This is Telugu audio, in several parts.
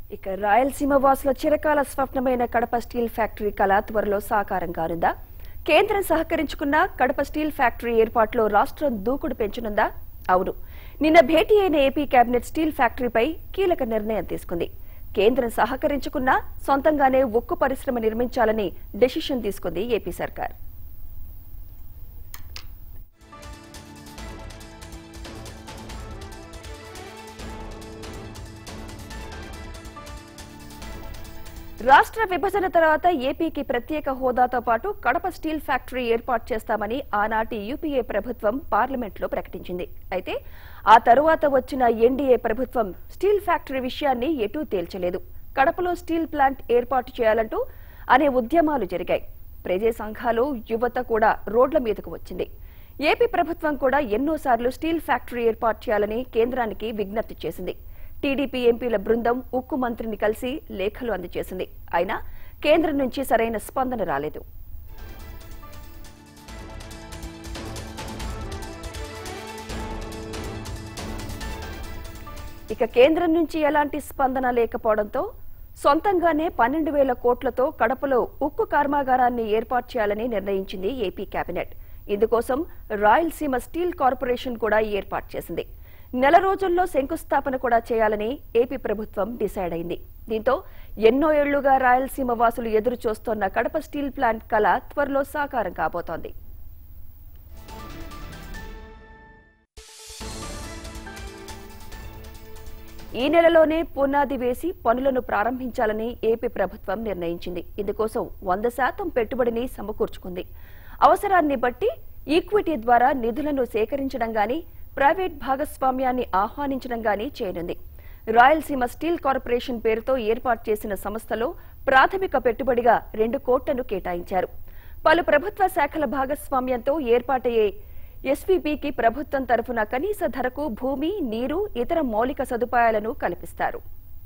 ఇక రాయలసీమ వాసుల చిరకాల స్వప్నమైన కడప స్టీల్ ఫ్యాక్టరీ కళ త్వరలో సాకారం కానుందా కేంద్రం సహకరించుకున్న కడప స్టీల్ ఫ్యాక్టరీ ఏర్పాటులో రాష్ట్రం దూకుడు పెంచనుందా అవును నిన్న భేటీ అయిన ఏపీ కేబినెట్ స్టీల్ ఫ్యాక్టరీపై కీలక నిర్ణయం తీసుకుంది కేంద్రం సహకరించుకున్నా సొంతంగానే ఉక్కు పరిశ్రమ నిర్మించాలని డెసిషన్ తీసుకుంది ఏపీ సర్కార్ రాష్ట్ర విభజన తర్వాత ఏపీకి ప్రత్యేక హోదాతో పాటు కడప స్టీల్ ఫ్యాక్టరీ ఏర్పాటు చేస్తామని ఆనాటి యూపీఏ ప్రభుత్వం పార్లమెంట్లో ప్రకటించింది అయితే ఆ తరువాత వచ్చిన ఎన్డీఏ ప్రభుత్వం స్టీల్ ఫ్యాక్టరీ విషయాన్ని ఎటూ తేల్చలేదు కడపలో స్టీల్ ప్లాంట్ ఏర్పాటు చేయాలంటూ అనే ఉద్యమాలు జరిగాయి ప్రజా సంఘాలు యువత కూడా రోడ్ల మీదకు వచ్చింది ఏపీ ప్రభుత్వం కూడా ఎన్నోసార్లు స్టీల్ ఫ్యాక్టరీ ఏర్పాటు చేయాలని కేంద్రానికి విజ్ఞప్తి చేసింది టీడీపీ ఎంపీల బృందం ఉక్కు మంత్రిని కలిసి లేఖలు అందజేసింది అయినా కేంద్రం నుంచి సరైన స్పందన రాలేదు ఇక కేంద్రం నుంచి ఎలాంటి స్పందన లేకపోవడంతో సొంతంగానే పన్నెండు వేల కోట్లతో కడపలో ఉక్కు కర్మాగారాన్ని ఏర్పాటు చేయాలని నిర్ణయించింది ఏపీ కేబినెట్ ఇందుకోసం రాయలసీమ స్టీల్ కార్పొరేషన్ కూడా ఏర్పాటు చేసింది నెల రోజుల్లో శంకుస్థాపన కూడా చేయాలని ఏపీ ప్రభుత్వం డిసైడ్ అయింది దీంతో ఎన్నో ఏళ్లుగా రాయలసీమ వాసులు ఎదురు చూస్తోన్న కడప స్టీల్ ప్లాంట్ కళ త్వరలో సాకారం కాబోతోంది ఈ నెలలోనే పునాది వేసి పనులను ప్రారంభించాలని ఏపీ ప్రభుత్వం నిర్ణయించింది ఇందుకోసం వంద శాతం పెట్టుబడిని సమకూర్చుకుంది అవసరాన్ని బట్టి ఈక్విటీ ద్వారా నిధులను సేకరించడం గాని ప్రైవేట్ భాగస్వామ్యాన్ని ఆహ్వానించడం గాని చేయనుంది రాయలసీమ స్టీల్ కార్పొరేషన్ పేరుతో ఏర్పాటు చేసిన సంస్థలో ప్రాథమిక పెట్టుబడిగా రెండు కోట్లను కేటాయించారు పలు ప్రభుత్వ శాఖల భాగస్వామ్యంతో ఏర్పాటయ్యే ఎస్వీపీకి ప్రభుత్వం తరఫున కనీస ధరకు భూమి నీరు ఇతర మౌలిక సదుపాయాలను కల్పిస్తారు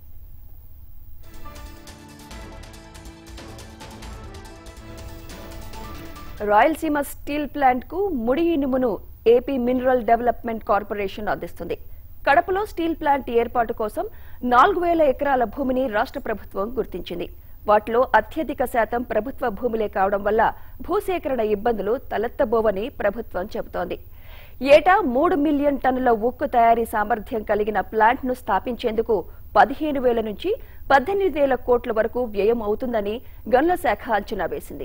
రాయలసీమ స్టీల్ ప్లాంట్ కు ముడి ఇనుమును ఏపీ మినరల్ డెవలప్మెంట్ కార్పొరేషన్ అందిస్తుంది కడపలో స్టీల్ ప్లాంట్ ఏర్పాటు కోసం నాలుగు వేల ఎకరాల భూమిని రాష్ట్ర ప్రభుత్వం గుర్తించింది వాటిలో అత్యధిక శాతం ప్రభుత్వ భూములే కావడం వల్ల భూసేకరణ ఇబ్బందులు తలెత్తబోవని ప్రభుత్వం చెబుతోంది ఏటా మూడు మిలియన్ టన్నుల ఉక్కు తయారీ సామర్థ్యం కలిగిన ప్లాంట్ ను స్థాపించేందుకు పదిహేను వేల నుంచి పద్దెనిమిది వేల కోట్ల వరకు వ్యయం అవుతుందని గనుల శాఖ అంచనా వేసింది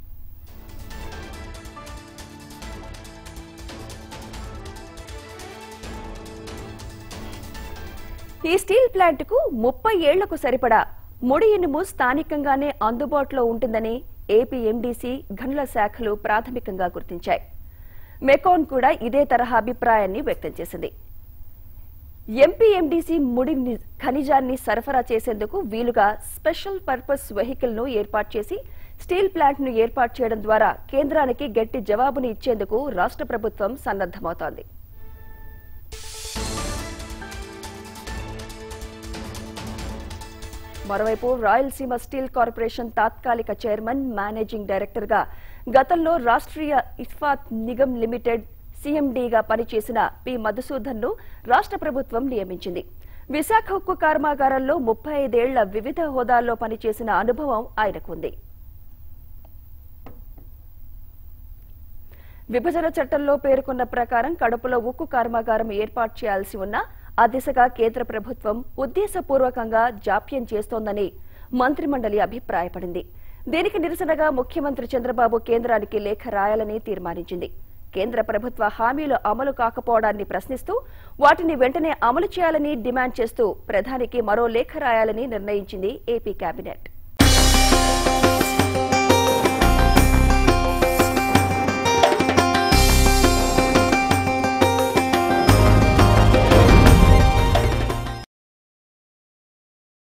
ఈ స్టీల్ ప్లాంట్ కు ముప్పై ఏళ్లకు సరిపడా ముడి ఇనుము స్థానికంగానే అందుబాటులో ఉంటుందని ఏపీ ఎండీసీ గనుల శాఖలు ప్రాథమికంగా గుర్తించాయి మెకాన్ కూడా ఇదే తరహా అభిప్రాయాన్ని వ్యక్తం చేసింది ఎంపీ ఎండీసీ ముడి ని- ఖనిజాన్ని సరఫరా చేసేందుకు వీలుగా స్పెషల్ పర్పస్ వెహికల్ ను ఏర్పాటు చేసి స్టీల్ ప్లాంట్ ను ఏర్పాటు చేయడం ద్వారా కేంద్రానికి గట్టి జవాబుని ఇచ్చేందుకు రాష్ట్ర ప్రభుత్వం సన్నద్దమవుతోంది మరోవైపు రాయలసీమ స్టీల్ కార్పొరేషన్ తాత్కాలిక చైర్మన్ మేనేజింగ్ డైరెక్టర్ గా గతంలో రాష్ట్రీయ ఇస్పాత్ నిగమ్ లిమిటెడ్ సీఎండీగా పనిచేసిన పి మధుసూదన్ ను రాష్ట్ర ప్రభుత్వం నియమించింది విశాఖ ఉక్కు కర్మాగారంలో ముప్పై ఐదేళ్ల వివిధ హోదాల్లో పనిచేసిన అనుభవం ఆయనకుంది విభజన చట్టంలో పేర్కొన్న ప్రకారం కడపలో ఉక్కు కర్మాగారం ఏర్పాటు చేయాల్సి ఉన్నా ఆ దిశగా కేంద్ర ప్రభుత్వం ఉద్దేశపూర్వకంగా జాప్యం చేస్తోందని మంత్రిమండలి అభిప్రాయపడింది దీనికి నిరసనగా ముఖ్యమంత్రి చంద్రబాబు కేంద్రానికి లేఖ రాయాలని తీర్మానించింది కేంద్ర ప్రభుత్వ హామీలు అమలు కాకపోవడాన్ని ప్రశ్నిస్తూ వాటిని వెంటనే అమలు చేయాలని డిమాండ్ చేస్తూ ప్రధానికి మరో లేఖ రాయాలని నిర్ణయించింది ఏపీ కేబినెట్